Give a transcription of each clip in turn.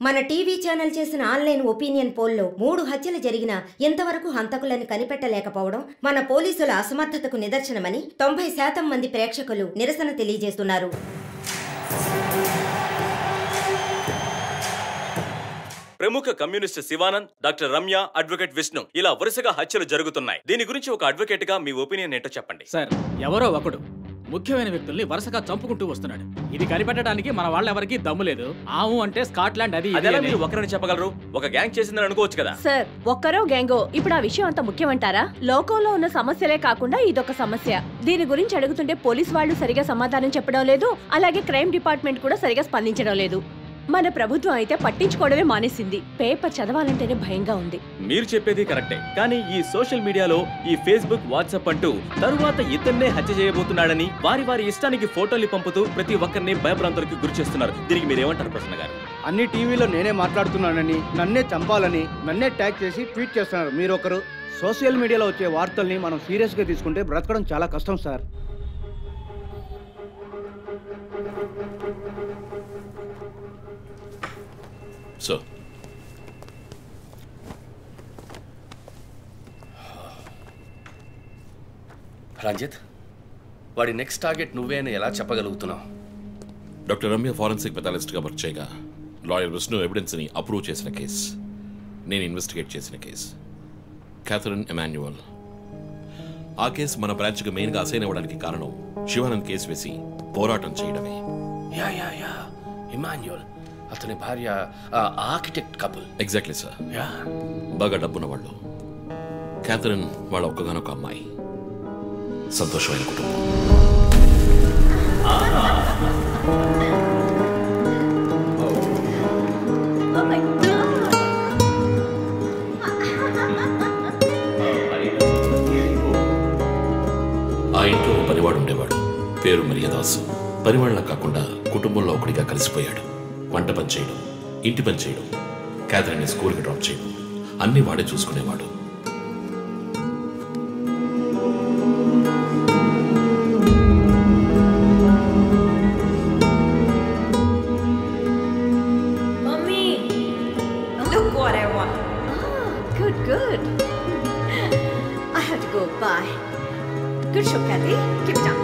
మన TV channel చేసిన online opinion పోల్లో మూడు హత్యలు జరిగినా ఇంతవరకు హంతకులను కనిపెట్టలేకపోవడం మన పోలీసుల అసమర్థతకు నిదర్శనమని తొంభై శాతం మంది ప్రేక్షకులు నిరసన తెలియజేస్తున్నారు ప్రముఖ communist Shivanand doctor Ramya advocate Vishnu ఇలా వరుసగా హత్యలు జరుగుతున్నాయి దీని గురించి ఒక అడ్వకేట్ గా మీ ఒపీనియన్ ఏంటో చెప్పండి సార్ ఎవరో ఒకడు ముఖ్యమైన వ్యక్తుల్ని వరుసగా చంపుకుంటూ వస్తున్నాడు ఇది కనిపెట్టడానికి మన వాళ్ళెవరికి దమ్ము లేదు ఆవు అంటే స్కాట్లాండ్ అది ఇది అదేలా అని. మీరు ఒకరిని చెప్పగలరు ఒక గ్యాంగ్ చేసిందని అనుకోవచ్చు కదా సార్ ఒక్కరో గ్యాంగో ఇప్పుడు ఆ విషయం అంత ముఖ్యమంటారా లోకంలో ఉన్న సమస్యలే కాకుండా ఇదొక సమస్య దీని గురించి అడుగుతుంటే పోలీస్ వాళ్ళు సరిగా సమాధానం చెప్పడం లేదు అలాగే క్రైమ్ డిపార్ట్మెంట్ కూడా సరిగా స్పందించడం లేదు మన ప్రభుత్వం అయితే పట్టించుకోవడమే మానేసింది పేపర్ చదవాలంటేనే భయంగా ఉంది మీరు చెప్పేది కరెక్టే కానీ ఈ సోషల్ మీడియాలో ఈ ఫేస్బుక్ వాట్సాప్ అంటూ తరువాత ఇతన్నే హత్య చేయబోతున్నాడని వారి వారి ఇష్టానికి ఫోటోలు పంపుతూ ప్రతి ఒక్కరిని భయభ్రాంతులకు గురి చేస్తున్నారు దీనికి మీరేమంటారు ప్రసన్న గారు అన్ని టీవీలో నేనే మాట్లాడుతున్నానని నన్నే చంపాలని నన్నే ట్యాగ్ చేసి ట్వీట్ చేస్తున్నారు మీరు ఒకరు సోషల్ మీడియాలో వచ్చే వార్తల్ని మనం సీరియస్గా తీసుకుంటే బ్రతకడం చాలా కష్టం సార్ సో రంజిత్ వాడి నెక్స్ట్ టార్గెట్ నువ్వే అని ఎలా చెప్పగలుగుతున్నావు డాక్టర్ రమ్య ఫారెన్సిక్ పెథాలిస్ట్గా వర్క్ చేయగా లాయర్ విష్ణు ఎవిడెన్స్ని అప్రూవ్ చేసిన కేస్ నేను ఇన్వెస్టిగేట్ చేసిన కేస్ క్యాథరిన్ ఎమాన్యువల్ ఆ కేసు మన బ్రాంచ్కి మెయిన్గా అసైన్ అవ్వడానికి కారణం శివానంద్ కేసు వేసి పోరాటం చేయడమే యా యా యా ఇమాన్యుల్ అతని భార్య architect couple exactly sir yeah బాగా డబ్బున్న వాళ్ళు క్యాథరిన్ వాళ్ళ ఒక్కగానొక అమ్మాయి సంతోషమైన కుటుంబం ఆ ఇంట్లో ఓ పనివాడు ఉండేవాడు పేరు మరియదాసు పనివాళ్ళ కాకుండా కుటుంబంలో ఒకటిగా కలిసిపోయాడు వంట పని చేయడం ఇంటి పని చేయడం క్యాథరిన్ని స్కూల్కి డ్రాప్ చేయడం అన్ని వాడే చూసుకునేవాడు mummy Look what I want. Good good I have to go. Bye. Good show, Kathy. Keep it up.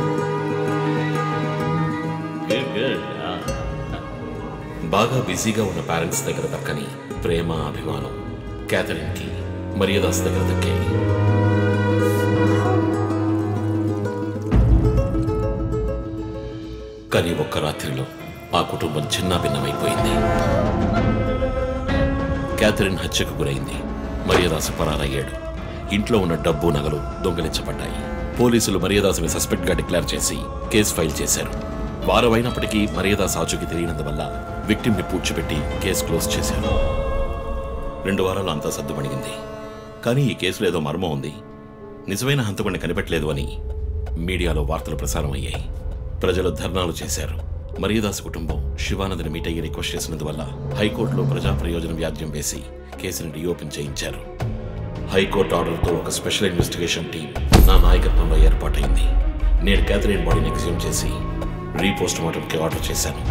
బాగా బిజీగా ఉన్న పేరెంట్స్ దగ్గర దక్కని ప్రేమ అభిమానం క్యాథరిన్కి మరియదాస్ దగ్గర దక్కాయి కానీ ఒక్క రాత్రిలో ఆ కుటుంబం చిన్న భిన్నమైపోయింది క్యాథరిన్ హత్యకు గురైంది మరియదాసు పరారయ్యాడు ఇంట్లో ఉన్న డబ్బు నగలు దొంగిలించబడ్డాయి పోలీసులు మరియదాసుని సస్పెక్ట్ గా డిక్లేర్ చేసి కేసు ఫైల్ చేశారు వారం అయినప్పటికీ మరియదాస్ ఆచూకీ తెలియనందువల్ల విక్టిమ్ ని పూడ్చిపెట్టి కేసు క్లోజ్ చేశారు రెండు వారాలు అంతా సర్దుమణిగింది కానీ ఈ కేసులో ఏదో మర్మం ఉంది నిజమైన హంతకుడిని కనిపెట్టలేదు అని మీడియాలో వార్తలు ప్రసారం అయ్యాయి ప్రజలు ధర్నాలు చేశారు మరియదాస్ కుటుంబం శివానందని మీట్ అయ్యి రిక్వెస్ట్ చేసినందువల్ల హైకోర్టులో ప్రజా ప్రయోజనం వ్యాజ్యం వేసి కేసుని రీఓపెన్ చేయించారు హైకోర్టు ఆర్డర్తో ఒక స్పెషల్ ఇన్వెస్టిగేషన్ టీం నా నాయకత్వంలో ఏర్పాటైంది నేను క్యాథరిన్ బాడీని ఎగ్జ్యూమ్ చేసి రీపోస్ట్ మార్టంకి ఆర్డర్ చేశాను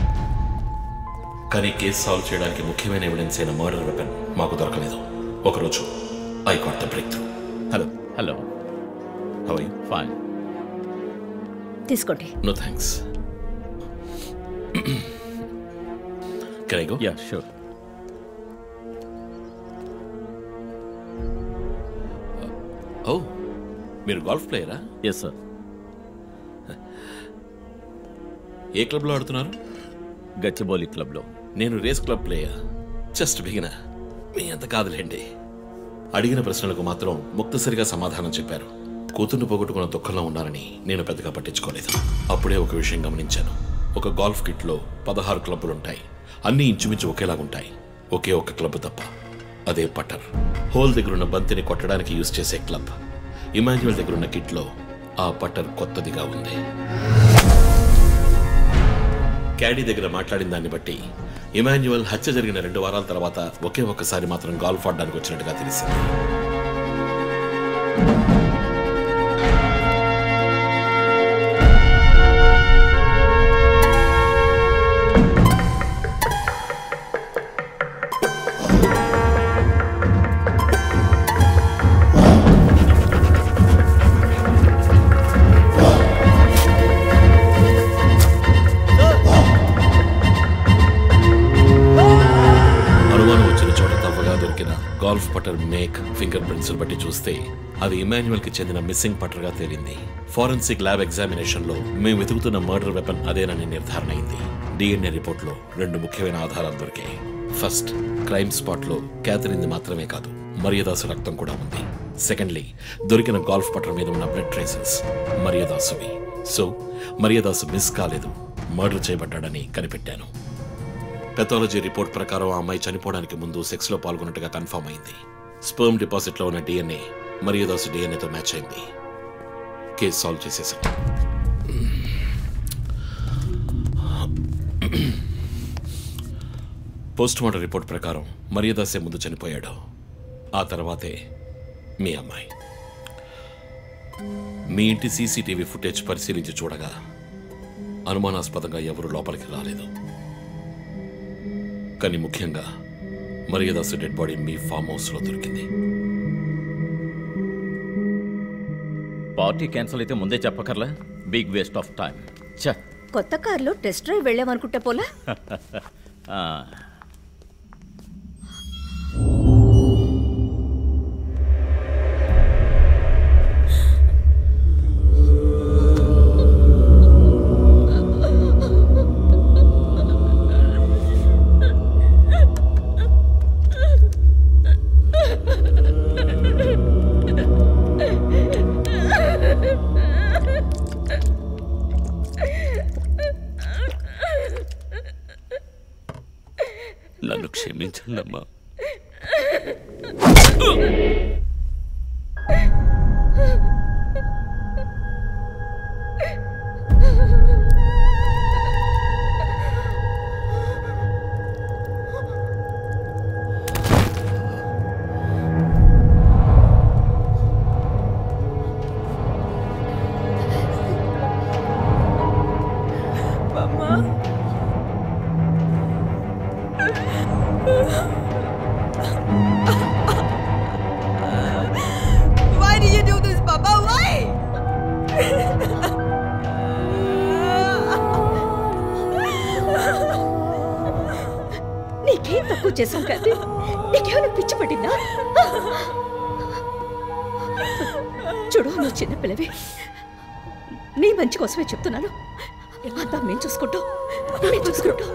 కానీ కేసు సాల్వ్ చేయడానికి ముఖ్యమైన ఎవిడెన్స్ అయిన మర్డర్ వెపన్ మాకు దొరకలేదు ఒకరోజు I caught the breakthrough hello hello how fine తీసుకోండి no thanks can I go yeah sure oh మీరు గోల్ఫ్ ప్లేయరా ఎస్ సార్ ఏ క్లబ్లో ఆడుతున్నారు గచ్చిబౌలి క్లబ్లో నేను race club player just beginner మీ అంత కాదులేండి అడిగిన ప్రశ్నలకు మాత్రం ముక్తసరిగా సమాధానం చెప్పారు కూతుర్ని పోగొట్టుకున్న దుఃఖంలో ఉన్నారని నేను పెద్దగా పట్టించుకోలేదు అప్పుడే ఒక విషయం గమనించాను ఒక గోల్ఫ్ కిట్లో పదహారు క్లబ్బులుంటాయి అన్నీ ఇంచుమించు ఒకేలాగుంటాయి ఒకే ఒక క్లబ్ తప్ప అదే పట్టర్ హోల్ దగ్గర ఉన్న బంతిని కొట్టడానికి యూజ్ చేసే క్లబ్ ఇమాన్యువల్ దగ్గర ఉన్న కిట్లో ఆ పట్టర్ కొత్తదిగా ఉంది క్యాడీ దగ్గర మాట్లాడిన దాన్ని బట్టి ఇమాన్యువల్ హత్య జరిగిన రెండు వారాల తర్వాత ఒకే ఒక్కసారి మాత్రం గాల్ఫ్ ఆడడానికి వచ్చినట్టుగా తెలిసింది golf putter make finger prints బట్టి చూస్తే అవి ఇమాన్యువల్ కి చెందిన మిస్సింగ్ పటర్ గా తేలింది ఫోరెన్సిక్ ల్యాబ్ ఎగ్జామినేషన్ లో మేము వెతుకుతున్న మర్డర్ వెపన్ అదేనని నిర్ధారణ అయింది డిఎన్ఏ రిపోర్ట్ లో రెండు ముఖ్యమైన ఆధారాలు దొరికాయి ఫస్ట్ క్రైమ్ స్పాట్ లో క్యాథరిన్ మాత్రమే కాదు మరియదాసు రక్తం కూడా ఉంది సెకండ్లీ దొరికిన గాల్ఫ్ పటర్ మీద ఉన్న బ్లడ్ ట్రేసెస్ మరియదాసువి సో మరియదాసు మిస్ కాలేదు మర్డర్ చేయబడ్డాడని కనిపెట్టాను పెథాలజీ రిపోర్ట్ ప్రకారం ఆ అమ్మాయి చనిపోవడానికి ముందు సెక్స్ లో పాల్గొన్నట్టుగా కన్ఫర్మ్ అయింది స్పర్మ్ డిపాజిట్ లో ఉన్న డిఎన్ఏ మరియదాసు డిఎన్ఏతో మ్యాచ్ అయింది కేసు సాల్వ్ చేసేసాం పోస్ట్ మార్టం రిపోర్ట్ ప్రకారం మరియదాసే ముందు చనిపోయాడు ఆ తర్వాతే మీ అమ్మాయి మీ ఇంటి సీసీటీవీ ఫుటేజ్ పరిశీలించి చూడగా అనుమానాస్పదంగా ఎవరు లోపలికి రాలేదు కానీ ముఖ్యంగా మరియదాసు డెడ్ బాడీ మీ ఫామ్ హౌస్లో దొరికింది పార్టీ క్యాన్సిల్ అయితే ముందే చెప్పకర్లా బిగ్ వేస్ట్ ఆఫ్ టైం ఛ కొత్త కారులో టెస్ట్ డ్రైవ్ వెళ్ళామనుకుంటే పోలా ఆ, నన్ను క్షమించండి అమ్మా Why did you do this, Papa? Why? నీకేం తక్కువ చేశాం కదా నీకేమైనా పిచ్చి పట్టిందా చూడు నువ్వు చిన్న పిల్లవి నీ మంచి కోసమే చెప్తున్నాను అంతా మేము చూసుకుంటాం మేము చూసుకుంటాం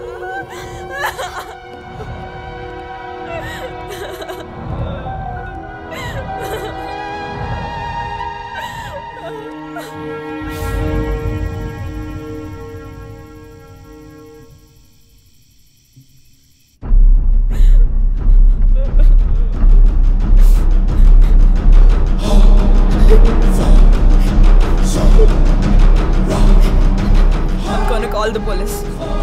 I'm gonna call the police.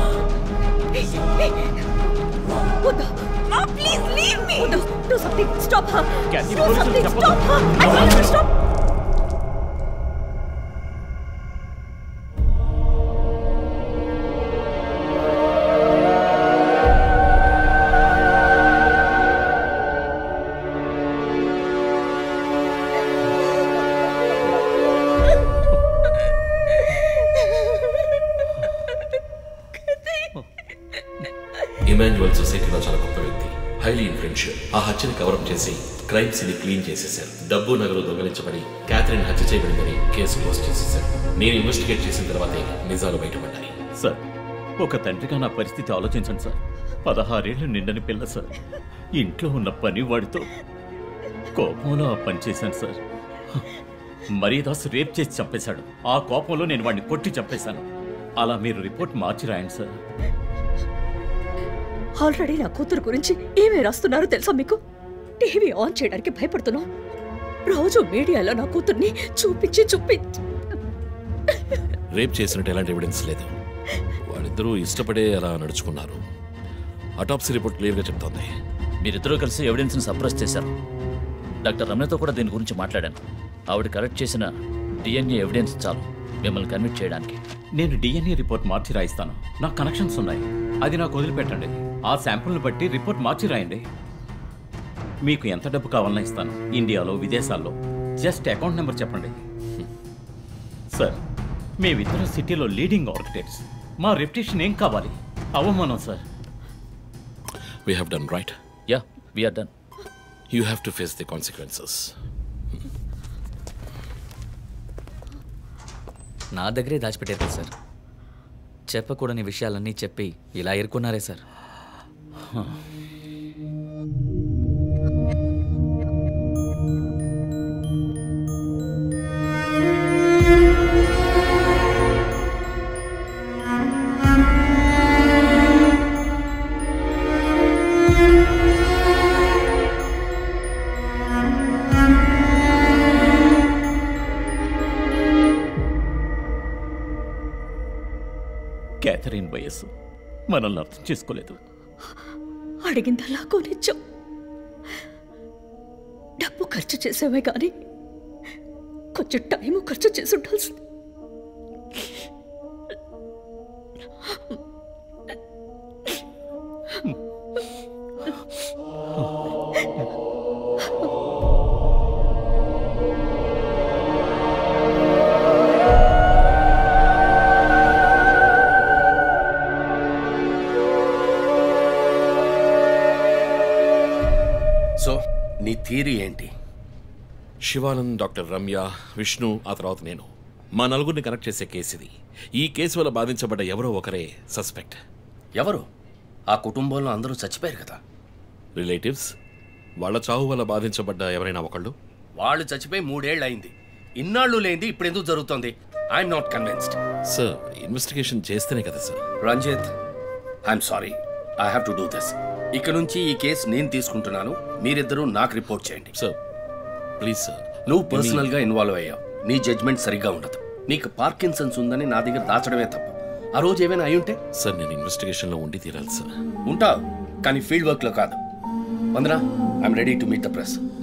వద్దు Ma, please leave me. వద్దు do something stop her Kathy, do పోలీసులు సంథింగ్ చెప్పొద్దు. Stop her I want to stop Emmanuel సొసైటీలో చాలా గొప్ప వ్యక్తి హైలీ ఇన్ఫ్లుయెన్షియల్ ఆ హత్యని కవరప్ చేసి క్రైమ్ సీన్ క్లీన్ చేసేశారు డబ్బు నగలు దొంగలించబడి క్యాథరిన్ హత్య చేయబడిందని కేసు క్లోజ్ చేసేశారు నేను ఇన్వెస్టిగేట్ చేసిన తర్వాతే నిజాలు బయటపడ్డాయి సార్ ఒక తండ్రిగా నా పరిస్థితి ఆలోచించండి సార్ పదహారేళ్లు నిండని పిల్ల సార్ ఇంట్లో ఉన్న పని వాడితో కోపంలో ఆ పని చేశాను సార్ మరీదాసు రేప్ చేసి చంపేశాడు ఆ కోపంలో నేను వాడిని కొట్టి చంపేశాను అలా మీరు రిపోర్ట్ మార్చి రాయండి సార్ ఆల్రెడీ నా కూతురు గురించి ఏమేమి రాస్తున్నారో తెలుసా మీకు టీవీ ఆన్ చేయడానికి భయపడుతున్నాం రోజు మీడియాలో నా కూతుర్ని చూపించి చూపించి రేప్ చేసినట్టు ఎలాంటి ఎవిడెన్స్ లేదు వాళ్ళిద్దరూ ఇష్టపడే అలా నడుచుకున్నారు అటాప్సీ రిపోర్ట్ క్లియర్గా చెప్తోంది మీరిద్దరూ కలిసి ఎవిడెన్స్ని సప్రెస్ చేశారు డాక్టర్ రమణతో కూడా దీని గురించి మాట్లాడాను ఆవిడ కలెక్ట్ చేసిన డిఎన్ఏ ఎవిడెన్స్ చాలు మిమ్మల్ని కన్విట్ చేయడానికి నేను డిఎన్ఏ రిపోర్ట్ మార్చి రాయిస్తాను నాకు కనెక్షన్స్ ఉన్నాయి అది నాకు వదిలిపెట్టండి ఆ శాంపుల్ని బట్టి రిపోర్ట్ మార్చి రాయండి మీకు ఎంత డబ్బు కావాలన్నా ఇస్తాను ఇండియాలో విదేశాల్లో జస్ట్ అకౌంట్ నెంబర్ చెప్పండి సార్ మేమిద్దరం సిటీలో లీడింగ్ ఆర్కిటెక్ట్స్ మా రెప్యుటేషన్ ఏం కావాలి అవమానం sir we have done right yeah we're done you have to face the consequences నా దగ్గరే దాచిపెట్టారు కదా సార్ చెప్పకూడని విషయాలన్నీ చెప్పి ఇలా ఇరుక్కున్నారే సార్ క్యాథరిన్ వయస్సు మనల్ని అర్థం చేసుకోలేదు అడిగిందల్లా కొనిచ్చాం డబ్బు ఖర్చు చేసావే కానీ కొంచెం టైం ఖర్చు చేసి ఉండాల్సింది సో నీ థీరీ ఏంటి శివానంద్ డాక్టర్ రమ్య విష్ణు ఆ తర్వాత నేను మా నలుగురిని కనెక్ట్ చేసే కేసు ఇది ఈ కేసు వల్ల బాధించబడ్డ ఎవరో ఒకరే సస్పెక్ట్ ఎవరు ఆ కుటుంబంలో అందరూ చచ్చిపోయారు కదా రిలేటివ్స్ వాళ్ళ చావు వల్ల బాధించబడ్డ ఎవరైనా ఒకళ్ళు వాళ్ళు చచ్చిపోయి మూడేళ్ళు అయింది ఇన్నాళ్ళు లేనిది ఇప్పుడు ఎందుకు జరుగుతోంది I'm not convinced sir investigation చేస్తేనే కదా sir Ranjith I'm sorry I have to do this ఇక నుంచి ఈ కేసు నేను తీసుకుంటున్నాను మీరిద్దరూ నాకు రిపోర్ట్ చేయండి సార్ ప్లీజ్ సార్ నువ్వు పర్సనల్ గా ఇన్వాల్వ్ అయ్యావు నీ జడ్జ్మెంట్ సరిగ్గా ఉండదు నీకు పార్కిన్సన్స్ ఉందని నా దగ్గర దాచడమే తప్పు ఆ రోజు ఏమైనా అయి ఉంటే సార్ నేను ఇన్వెస్టిగేషన్ లో ఉండి తీరాలి సార్ ఉంటావు కానీ ఫీల్డ్ వర్క్ లో కాదు Vandana I'm ready to meet the press